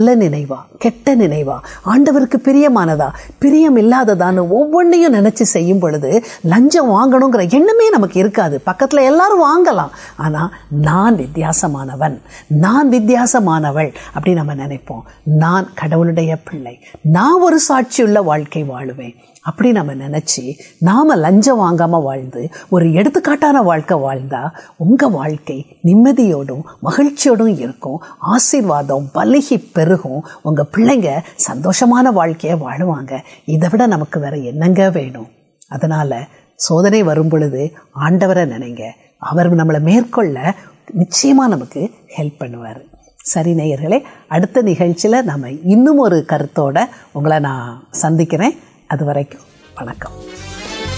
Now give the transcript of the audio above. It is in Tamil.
நல்ல நினைவா கெட்ட நினைவா ஆண்டவருக்கு பிரியமானதா பிரியம் இல்லாததான்னு ஒவ்வொன்றையும் நினைச்சு செய்யும் பொழுது லஞ்சம் வாங்கணுங்கிற எண்ணமே நமக்கு இருக்காது பக்கத்துல எல்லாரும் வாங்கலாம் ஆனா நான் வித்தியாசமானவன் நான் வித்தியாசமானவள் அப்படி நம்ம நினைப்போம் நான் கடவுளுடைய பிள்ளை நான் ஒரு சாட்சியுள்ள வாழ்க்கை வாழுவேன் அப்படி நம்ம நினைச்சு நாம லஞ்சம் வாங்காம வாழ்ந்து ஒரு எடுத்துக்காட்டான வாழ்க்கை வாழ்ந்தா உங்க வாழ்க்கை நிம்மதியோடும் மகிழ்ச்சியோடும் இருக்கும் ஆசீர்வாதம் பலுகி பெருகும் உங்க பிள்ளைங்க சந்தோஷமான வாழ்க்கையை வாழுவாங்க இதை விட நமக்கு வேற என்னங்க வேணும் அதனால சோதனை வரும் பொழுது ஆண்டவரை நினைங்க அவர் நம்மளை மேற்கொள்ள நிச்சயமா நமக்கு ஹெல்ப் பண்ணுவார் சரி நேயர்களே அடுத்த நிகழ்ச்சியில் நம்ம இன்னும் ஒரு கருத்தோட உங்களை நான் சந்திக்கிறேன் அது வரைக்கும் வணக்கம்